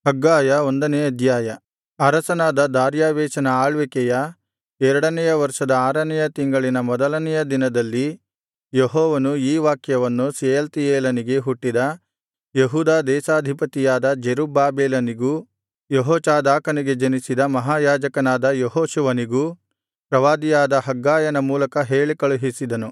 ಹಗ್ಗಾಯ ಒಂದನೇ ಅಧ್ಯಾಯ ಅರಸನಾದ ದಾರ್ಯಾವೆಷನ ಆಳ್ವಿಕೆಯ ಎರಡನೆಯ ವರ್ಷದ ಆರನೆಯ ತಿಂಗಳಿನ ಮೊದಲನೆಯ ದಿನದಲ್ಲಿ ಯೆಹೋವನು ಈ ವಾಕ್ಯವನ್ನು ಶೆಯಲ್ತೀಯೇಲನಿಗೆ ಹುಟ್ಟಿದ ಯೆಹೂದ ದೇಶಾಧಿಪತಿಯಾದ ಜೆರುಬ್ಬಾಬೆಲನಿಗೂ ಯೆಹೋಚಾದಾಕನಿಗೆ ಜನಿಸಿದ ಮಹಾಯಾಜಕನಾದ ಯೆಹೋಶುವನಿಗೂ ಪ್ರವಾದಿಯಾದ ಹಗ್ಗಾಯನ ಮೂಲಕ ಹೇಳಿ ಕಳುಹಿಸಿದನು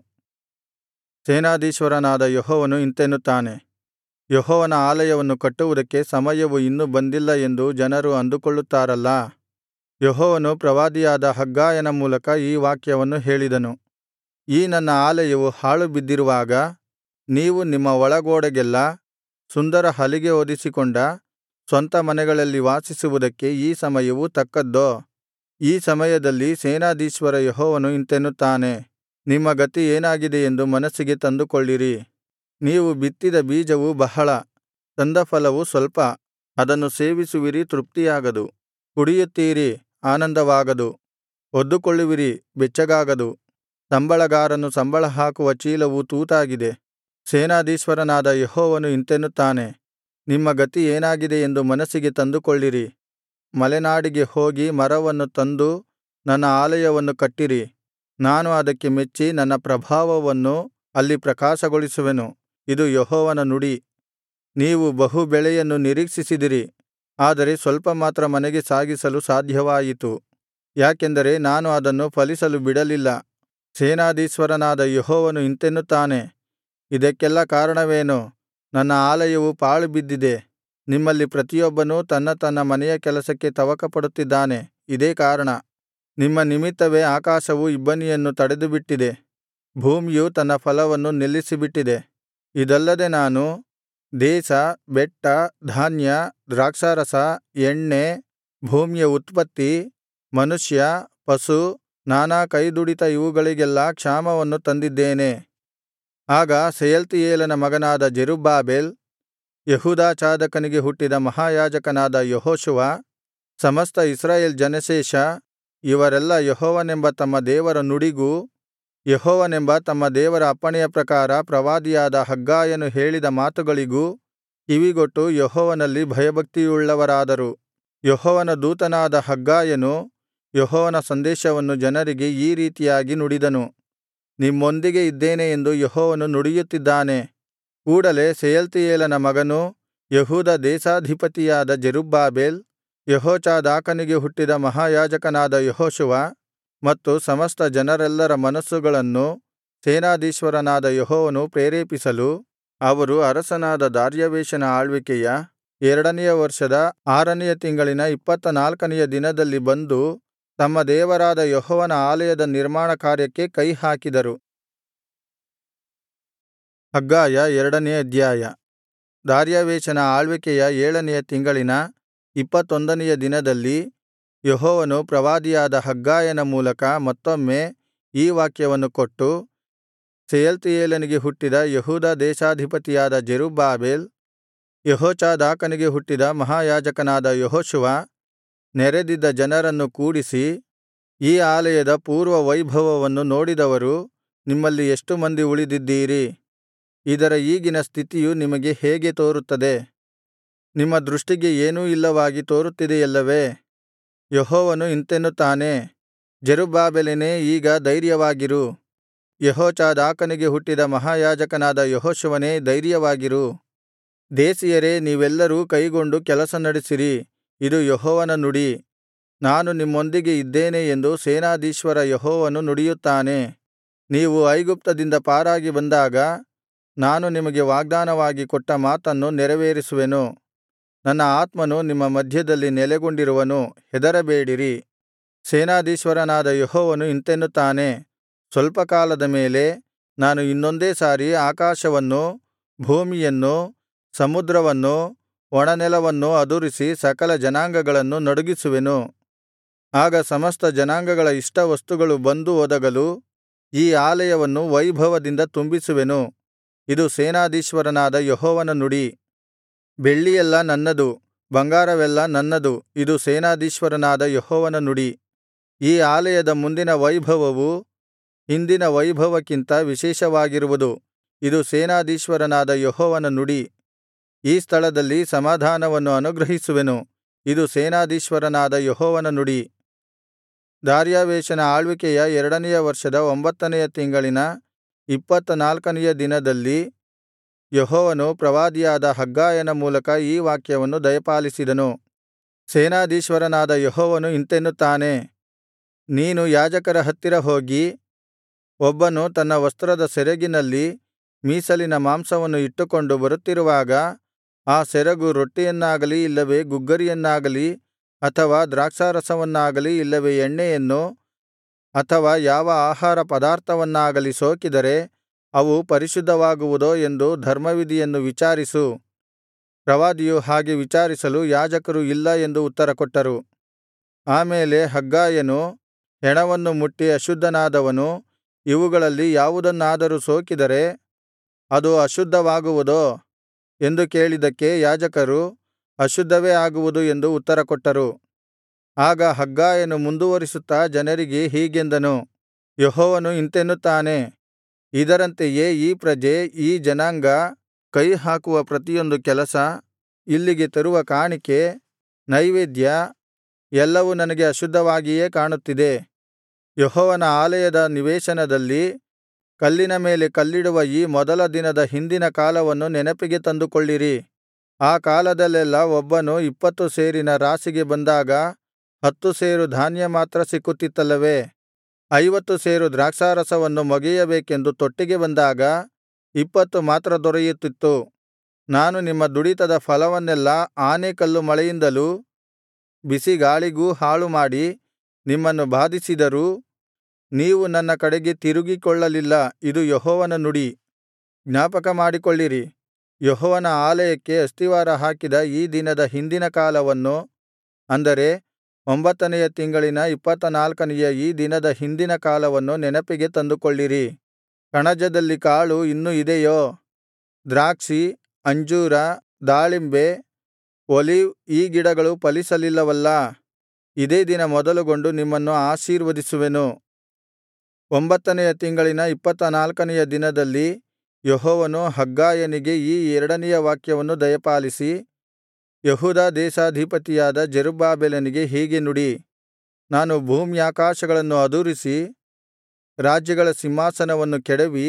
ಸೇನಾಧೀಶ್ವರನಾದ ಯೆಹೋವನು ಇಂತೆನ್ನುತ್ತಾನೆ ಯೆಹೋವನ ಆಲಯವನ್ನು ಕಟ್ಟುವುದಕ್ಕೆ ಸಮಯವು ಇನ್ನೂ ಬಂದಿಲ್ಲ ಎಂದು ಜನರು ಅಂದುಕೊಳ್ಳುತ್ತಾರಲ್ಲಾ ಯೆಹೋವನು ಪ್ರವಾದಿಯಾದ ಹಗ್ಗಾಯನ ಮೂಲಕ ಈ ವಾಕ್ಯವನ್ನು ಹೇಳಿದನು ಈ ನನ್ನ ಆಲಯವು ಹಾಳುಬಿದ್ದಿರುವಾಗ ನೀವು ನಿಮ್ಮ ಒಳಗೋಡೆಗೆಲ್ಲಾ ಸುಂದರ ಹಲಿಗೆ ಹೊದಿಸಿಕೊಂಡ ಸ್ವಂತ ಮನೆಗಳಲ್ಲಿ ವಾಸಿಸುವುದಕ್ಕೆ ಈ ಸಮಯವು ತಕ್ಕದ್ದೋ ಈ ಸಮಯದಲ್ಲಿ ಸೇನಾಧೀಶ್ವರ ಯೆಹೋವನು ಇಂತೆನ್ನುತ್ತಾನೆ ನಿಮ್ಮ ಗತಿ ಏನಾಗಿದೆ ಎಂದು ಮನಸ್ಸಿಗೆ ತಂದುಕೊಳ್ಳಿರಿ ನೀವು ಬಿತ್ತಿದ ಬೀಜವು ಬಹಳ ತಂದ ಫಲವು ಸ್ವಲ್ಪ ಅದನ್ನು ಸೇವಿಸುವಿರಿ ತೃಪ್ತಿಯಾಗದು ಕುಡಿಯುತ್ತೀರಿ ಆನಂದವಾಗದು ಹೊದ್ದುಕೊಳ್ಳುವಿರಿ ಬೆಚ್ಚಗಾಗದು ಸಂಬಳಗಾರನು ಸಂಬಳ ಹಾಕುವ ಚೀಲವು ತೂತಾಗಿದೆ ಸೇನಾಧೀಶ್ವರನಾದ ಯೆಹೋವನು ಇಂತೆನ್ನುತ್ತಾನೆ ನಿಮ್ಮ ಗತಿ ಏನಾಗಿದೆ ಎಂದು ಮನಸ್ಸಿಗೆ ತಂದುಕೊಳ್ಳಿರಿ ಮಲೆನಾಡಿಗೆ ಹೋಗಿ ಮರವನ್ನು ತಂದು ನನ್ನ ಆಲಯವನ್ನು ಕಟ್ಟಿರಿ ನಾನು ಅದಕ್ಕೆ ಮೆಚ್ಚಿ ನನ್ನ ಪ್ರಭಾವವನ್ನು ಅಲ್ಲಿ ಪ್ರಕಾಶಗೊಳಿಸುವೆನು ಇದು ಯೆಹೋವನ ನುಡಿ ನೀವು ಬಹು ಬೆಳೆಯನ್ನು ನಿರೀಕ್ಷಿಸಿದಿರಿ ಆದರೆ ಸ್ವಲ್ಪ ಮಾತ್ರ ಮನೆಗೆ ಸಾಗಿಸಲು ಸಾಧ್ಯವಾಯಿತು ಯಾಕೆಂದರೆ ನಾನು ಅದನ್ನು ಫಲಿಸಲು ಬಿಡಲಿಲ್ಲ ಸೇನಾಧೀಶ್ವರನಾದ ಯೆಹೋವನು ಇಂತೆನ್ನುತ್ತಾನೆ ಇದಕ್ಕೆಲ್ಲಾ ಕಾರಣವೇನು ನನ್ನ ಆಲಯವು ಪಾಳುಬಿದ್ದಿದೆ ನಿಮ್ಮಲ್ಲಿ ಪ್ರತಿಯೊಬ್ಬನೂ ತನ್ನ ತನ್ನ ಮನೆಯ ಕೆಲಸಕ್ಕೆ ತವಕಪಡುತ್ತಿದ್ದಾನೆ ಇದೇ ಕಾರಣ ನಿಮ್ಮ ನಿಮಿತ್ತವೇ ಆಕಾಶವು ಇಬ್ಬನಿಯನ್ನು ತಡೆದುಬಿಟ್ಟಿದೆ ಭೂಮಿಯು ತನ್ನ ಫಲವನ್ನು ನಿಲ್ಲಿಸಿಬಿಟ್ಟಿದೆ ಇದಲ್ಲದೆ ನಾನು ದೇಶ ಬೆಟ್ಟ ಧಾನ್ಯ ದ್ರಾಕ್ಷಾರಸ ಎಣ್ಣೆ ಭೂಮಿಯ ಉತ್ಪತ್ತಿ ಮನುಷ್ಯ ಪಶು ನಾನಾ ಕೈದುಡಿತ ಇವುಗಳಿಗೆಲ್ಲಾ ಕ್ಷಾಮವನ್ನು ತಂದಿದ್ದೇನೆ ಆಗ ಶೆಯಲ್ತೀಯೇಲನ ಮಗನಾದ ಜೆರುಬ್ಬಾಬೆಲ್ ಯೆಹೂದಾಚಾದಕನಿಗೆ ಹುಟ್ಟಿದ ಮಹಾಯಾಜಕನಾದ ಯೆಹೋಶುವ ಸಮಸ್ತ ಇಸ್ರಾಯೇಲ್ ಜನಶೇಷ ಇವರೆಲ್ಲ ಯೆಹೋವನೆಂಬ ತಮ್ಮ ದೇವರ ನುಡಿಗೂ ಯೆಹೋವನೆಂಬ ತಮ್ಮ ದೇವರ ಅಪ್ಪಣೆಯ ಪ್ರಕಾರ ಪ್ರವಾದಿಯಾದ ಹಗ್ಗಾಯನು ಹೇಳಿದ ಮಾತುಗಳಿಗೂ ಕಿವಿಗೊಟ್ಟು ಯೆಹೋವನಲ್ಲಿ ಭಯಭಕ್ತಿಯುಳ್ಳವರಾದರು ಯೆಹೋವನ ದೂತನಾದ ಹಗ್ಗಾಯನು ಯೆಹೋವನ ಸಂದೇಶವನ್ನು ಜನರಿಗೆ ಈ ರೀತಿಯಾಗಿ ನುಡಿದನು ನಿಮ್ಮೊಂದಿಗೆ ಇದ್ದೇನೆ ಎಂದು ಯೆಹೋವನು ನುಡಿಯುತ್ತಿದ್ದಾನೆ ಕೂಡಲೆ ಶೆಯಲ್ತೀಯೇಲನ ಮಗನೂ ಯೆಹೂದ ದೇಶಾಧಿಪತಿಯಾದ ಜೆರುಬ್ಬಾಬೆಲ್ ಯೆಹೋಚಾದಾಕನಿಗೆ ಹುಟ್ಟಿದ ಮಹಾಯಾಜಕನಾದ ಯೆಹೋಶುವ ಮತ್ತು ಸಮಸ್ತ ಜನರೆಲ್ಲರ ಮನಸ್ಸುಗಳನ್ನು ಸೇನಾಧೀಶ್ವರನಾದ ಯೆಹೋವನು ಪ್ರೇರೇಪಿಸಲು ಅವರು ಅರಸನಾದ ದಾರ್ಯಾವೆಷನ ಆಳ್ವಿಕೆಯ ಎರಡನೆಯ ವರ್ಷದ ಆರನೆಯ ತಿಂಗಳಿನ ಇಪ್ಪತ್ತ ನಾಲ್ಕನೆಯ ದಿನದಲ್ಲಿ ಬಂದು ತಮ್ಮ ದೇವರಾದ ಯೆಹೋವನ ಆಲಯದ ನಿರ್ಮಾಣ ಕಾರ್ಯಕ್ಕೆ ಕೈಹಾಕಿದರು ಹಗ್ಗಾಯ ಎರಡನೇ ಅಧ್ಯಾಯ ದಾರ್ಯಾವೆಷನ ಆಳ್ವಿಕೆಯ ಏಳನೆಯ ತಿಂಗಳಿನ ಇಪ್ಪತ್ತೊಂದನೆಯ ದಿನದಲ್ಲಿ ಯೆಹೋವನು ಪ್ರವಾದಿಯಾದ ಹಗ್ಗಾಯನ ಮೂಲಕ ಮತ್ತೊಮ್ಮೆ ಈ ವಾಕ್ಯವನ್ನು ಕೊಟ್ಟು ಶೆಯಲ್ತೀಯೇಲನಿಗೆ ಹುಟ್ಟಿದ ಯೆಹೂದ ದೇಶಾಧಿಪತಿಯಾದ ಜೆರುಬ್ಬಾಬೆಲ್ ಯೆಹೋಚಾದಾಕನಿಗೆ ಹುಟ್ಟಿದ ಮಹಾಯಾಜಕನಾದ ಯೆಹೋಶುವ ನೆರೆದಿದ್ದ ಜನರನ್ನು ಕೂಡಿಸಿ ಈ ಆಲಯದ ಪೂರ್ವ ವೈಭವವನ್ನು ನೋಡಿದವರು ನಿಮ್ಮಲ್ಲಿ ಎಷ್ಟು ಮಂದಿ ಉಳಿದಿದ್ದೀರಿ ಇದರ ಈಗಿನ ಸ್ಥಿತಿಯು ನಿಮಗೆ ಹೇಗೆ ತೋರುತ್ತದೆ ನಿಮ್ಮ ದೃಷ್ಟಿಗೆ ಏನೂ ಇಲ್ಲವಾಗಿ ತೋರುತ್ತಿದೆಯಲ್ಲವೇ ಯೆಹೋವನು ಇಂತೆನ್ನುತ್ತಾನೆ ಜೆರುಬ್ಬಾಬೆಲನೇ ಈಗ ಧೈರ್ಯವಾಗಿರು ಯೆಹೋಚಾದಾಕನಿಗೆ ಹುಟ್ಟಿದ ಮಹಾಯಾಜಕನಾದ ಯೆಹೋಶುವನೇ ಧೈರ್ಯವಾಗಿರು ದೇಶೀಯರೇ ನೀವೆಲ್ಲರೂ ಕೈಗೊಂಡು ಕೆಲಸ ನಡೆಸಿರಿ ಇದು ಯೆಹೋವನ ನುಡಿ ನಾನು ನಿಮ್ಮೊಂದಿಗೆ ಇದ್ದೇನೆ ಎಂದು ಸೇನಾಧೀಶ್ವರ ಯೆಹೋವನು ನುಡಿಯುತ್ತಾನೆ ನೀವು ಐಗುಪ್ತದಿಂದ ಪಾರಾಗಿ ಬಂದಾಗ ನಾನು ನಿಮಗೆ ವಾಗ್ದಾನವಾಗಿ ಕೊಟ್ಟ ಮಾತನ್ನು ನೆರವೇರಿಸುವೆನು ನನ್ನ ಆತ್ಮನು ನಿಮ್ಮ ಮಧ್ಯದಲ್ಲಿ ನೆಲೆಗೊಂಡಿರುವನು ಹೆದರಬೇಡಿರಿ ಸೇನಾಧೀಶ್ವರನಾದ ಯೆಹೋವನು ಇಂತೆನ್ನುತ್ತಾನೆ ಸ್ವಲ್ಪ ಕಾಲದ ಮೇಲೆ ನಾನು ಇನ್ನೊಂದೇ ಸಾರಿ ಆಕಾಶವನ್ನೂ ಭೂಮಿಯನ್ನೂ ಸಮುದ್ರವನ್ನೂ ಒಣನೆಲವನ್ನೂ ಅದುರಿಸಿ ಸಕಲ ಜನಾಂಗಗಳನ್ನು ನಡುಗಿಸುವೆನು ಆಗ ಸಮಸ್ತ ಜನಾಂಗಗಳ ಇಷ್ಟವಸ್ತುಗಳು ಬಂದು ಒದಗಲು ಈ ಆಲಯವನ್ನು ವೈಭವದಿಂದ ತುಂಬಿಸುವೆನು ಇದು ಸೇನಾಧೀಶ್ವರನಾದ ಯೆಹೋವನ ನುಡಿ ಬೆಳ್ಳಿಯೆಲ್ಲಾ ನನ್ನದು ಬಂಗಾರವೆಲ್ಲಾ ನನ್ನದು ಇದು ಸೇನಾಧೀಶ್ವರನಾದ ಯೆಹೋವನ ನುಡಿ ಈ ಆಲಯದ ಮುಂದಿನ ವೈಭವವು ಹಿಂದಿನ ವೈಭವಕ್ಕಿಂತ ವಿಶೇಷವಾಗಿರುವುದು ಇದು ಸೇನಾಧೀಶ್ವರನಾದ ಯೆಹೋವನ ನುಡಿ ಈ ಸ್ಥಳದಲ್ಲಿ ಸಮಾಧಾನವನ್ನು ಅನುಗ್ರಹಿಸುವೆನು ಇದು ಸೇನಾಧೀಶ್ವರನಾದ ಯೆಹೋವನ ನುಡಿ ದಾರ್ಯಾವೆಷನ ಆಳ್ವಿಕೆಯ ಎರಡನೆಯ ವರ್ಷದ ಒಂಬತ್ತನೆಯ ತಿಂಗಳಿನ ಇಪ್ಪತ್ತ ನಾಲ್ಕನೆಯ ದಿನದಲ್ಲಿ ಯೆಹೋವನು ಪ್ರವಾದಿಯಾದ ಹಗ್ಗಾಯನ ಮೂಲಕ ಈ ವಾಕ್ಯವನ್ನು ದಯಪಾಲಿಸಿದನು ಸೇನಾಧೀಶ್ವರನಾದ ಯೆಹೋವನು ಇಂತೆನ್ನುತ್ತಾನೆ ನೀನು ಯಾಜಕರ ಹತ್ತಿರ ಹೋಗಿ ಒಬ್ಬನು ತನ್ನ ವಸ್ತ್ರದ ಸೆರಗಿನಲ್ಲಿ ಮೀಸಲಿನ ಮಾಂಸವನ್ನು ಇಟ್ಟುಕೊಂಡು ಬರುತ್ತಿರುವಾಗ ಆ ಸೆರಗು ರೊಟ್ಟಿಯನ್ನಾಗಲಿ ಇಲ್ಲವೇ ಗುಗ್ಗರಿಯನ್ನಾಗಲಿ ಅಥವಾ ದ್ರಾಕ್ಷಾರಸವನ್ನಾಗಲಿ ಇಲ್ಲವೇ ಎಣ್ಣೆಯನ್ನು ಅಥವಾ ಯಾವ ಆಹಾರ ಪದಾರ್ಥವನ್ನಾಗಲಿ ಸೋಕಿದರೆ ಅವು ಪರಿಶುದ್ಧವಾಗುವುದೋ ಎಂದು ಧರ್ಮವಿಧಿಯನ್ನು ವಿಚಾರಿಸು ಪ್ರವಾದಿಯು ಹಾಗೆ ವಿಚಾರಿಸಲು ಯಾಜಕರು ಇಲ್ಲ ಎಂದು ಉತ್ತರಕೊಟ್ಟರು ಆಮೇಲೆ ಹಗ್ಗಾಯನು ಹೆಣವನ್ನು ಮುಟ್ಟಿ ಅಶುದ್ಧನಾದವನು ಇವುಗಳಲ್ಲಿ ಯಾವುದನ್ನಾದರೂ ಸೋಕಿದರೆ ಅದು ಅಶುದ್ಧವಾಗುವುದೋ ಎಂದು ಕೇಳಿದ್ದಕ್ಕೆ ಯಾಜಕರು ಅಶುದ್ಧವೇ ಆಗುವುದು ಎಂದು ಉತ್ತರಕೊಟ್ಟರು ಆಗ ಹಗ್ಗಾಯನು ಮುಂದುವರಿಸುತ್ತಾ ಜನರಿಗೆ ಹೀಗೆಂದನು ಯೆಹೋವನು ಇಂತೆನ್ನುತ್ತಾನೆ ಇದರಂತೆಯೇ ಈ ಪ್ರಜೆ ಈ ಜನಾಂಗ ಕೈಹಾಕುವ ಪ್ರತಿಯೊಂದು ಕೆಲಸ ಇಲ್ಲಿಗೆ ತರುವ ಕಾಣಿಕೆ ನೈವೇದ್ಯ ಎಲ್ಲವೂ ನನಗೆ ಅಶುದ್ಧವಾಗಿಯೇ ಕಾಣುತ್ತಿದೆ ಯೆಹೋವನ ಆಲಯದ ನಿವೇಶನದಲ್ಲಿ ಕಲ್ಲಿನ ಮೇಲೆ ಕಲ್ಲಿಡುವ ಈ ಮೊದಲ ದಿನದ ಹಿಂದಿನ ಕಾಲವನ್ನು ನೆನಪಿಗೆ ತಂದುಕೊಳ್ಳಿರಿ ಆ ಕಾಲದಲ್ಲೆಲ್ಲಾ ಒಬ್ಬನು ಇಪ್ಪತ್ತು ಸೇರಿನ ರಾಶಿಗೆ ಬಂದಾಗ ಹತ್ತು ಸೇರು ಧಾನ್ಯ ಮಾತ್ರ ಸಿಕ್ಕುತ್ತಿತ್ತಲ್ಲವೇ ಐವತ್ತು ಸೇರು ದ್ರಾಕ್ಷಾರಸವನ್ನು ಮೊಗೆಯಬೇಕೆಂದು ತೊಟ್ಟಿಗೆ ಬಂದಾಗ ಇಪ್ಪತ್ತು ಮಾತ್ರ ದೊರೆಯುತ್ತಿತ್ತು ನಾನು ನಿಮ್ಮ ದುಡಿತದ ಫಲವನ್ನೆಲ್ಲಾ ಆನೆಕಲ್ಲು ಮಳೆಯಿಂದಲೂ ಬಿಸಿಗಾಳಿಗೂ ಹಾಳುಮಾಡಿ ನಿಮ್ಮನ್ನು ಬಾಧಿಸಿದರೂ ನೀವು ನನ್ನ ಕಡೆಗೆ ತಿರುಗಿಕೊಳ್ಳಲಿಲ್ಲ ಇದು ಯೆಹೋವನ ನುಡಿ ಜ್ಞಾಪಕಮಾಡಿಕೊಳ್ಳಿರಿ ಯೆಹೋವನ ಆಲಯಕ್ಕೆ ಅಸ್ತಿವಾರ ಹಾಕಿದ ಈ ದಿನದ ಹಿಂದಿನ ಕಾಲವನ್ನು ಅಂದರೆ ಒಂಬತ್ತನೆಯ ತಿಂಗಳಿನ ಇಪ್ಪತ್ತನಾಲ್ಕನೆಯ ಈ ದಿನದ ಹಿಂದಿನ ಕಾಲವನ್ನು ನೆನಪಿಗೆ ತಂದುಕೊಳ್ಳಿರಿ ಕಣಜದಲ್ಲಿ ಕಾಳು ಇನ್ನೂ ಇದೆಯೋ ದ್ರಾಕ್ಷಿ ಅಂಜೂರ ದಾಳಿಂಬೆ ಒಲಿವ್ ಈ ಗಿಡಗಳು ಫಲಿಸಲಿಲ್ಲವಲ್ಲಾ ಇದೇ ದಿನ ಮೊದಲುಗೊಂಡು ನಿಮ್ಮನ್ನು ಆಶೀರ್ವದಿಸುವೆನು ಒಂಬತ್ತನೆಯ ತಿಂಗಳಿನ ಇಪ್ಪತ್ತನಾಲ್ಕನೆಯ ದಿನದಲ್ಲಿ ಯೆಹೋವನು ಹಗ್ಗಾಯನಿಗೆ ಈ ಎರಡನೆಯ ವಾಕ್ಯವನ್ನು ದಯಪಾಲಿಸಿ ಯೆಹೂದ ದೇಶಾಧಿಪತಿಯಾದ ಜೆರುಬ್ಬಾಬೆಲನಿಗೆ ಹೀಗೆ ನುಡಿ ನಾನು ಭೂಮ್ಯಾಕಾಶಗಳನ್ನು ಅದುರಿಸಿ ರಾಜ್ಯಗಳ ಸಿಂಹಾಸನವನ್ನು ಕೆಡವಿ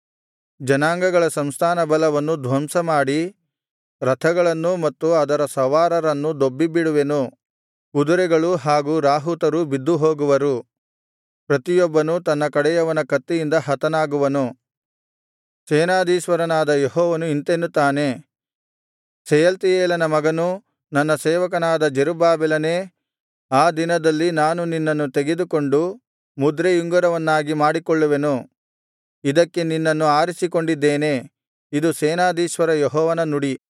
ಜನಾಂಗಗಳ ಸಂಸ್ಥಾನ ಬಲವನ್ನು ಧ್ವಂಸಮಾಡಿ ರಥಗಳನ್ನೂ ಮತ್ತು ಅದರ ಸವಾರರನ್ನೂ ದೊಬ್ಬಿಬಿಡುವೆನು ಕುದುರೆಗಳು ಹಾಗೂ ರಾಹುತರು ಬಿದ್ದುಹೋಗುವರು ಪ್ರತಿಯೊಬ್ಬನೂ ತನ್ನ ಕಡೆಯವನ ಕತ್ತಿಯಿಂದ ಹತನಾಗುವನು ಸೇನಾಧೀಶ್ವರನಾದ ಯೆಹೋವನು ಇಂತೆನ್ನುತ್ತಾನೆ ಶೆಯಲ್ತೀಯೇಲನ ಮಗನೂ ನನ್ನ ಸೇವಕನಾದ ಜೆರುಬ್ಬಾಬೆಲನೇ ಆ ದಿನದಲ್ಲಿ ನಾನು ನಿನ್ನನ್ನು ತೆಗೆದುಕೊಂಡು ಮುದ್ರೆಯುಂಗುರವನ್ನಾಗಿ ಮಾಡಿಕೊಳ್ಳುವೆನು ಇದಕ್ಕೆ ನಿನ್ನನ್ನು ಆರಿಸಿಕೊಂಡಿದ್ದೇನೆ ಇದು ಸೇನಾಧೀಶ್ವರ ಯೆಹೋವನ ನುಡಿ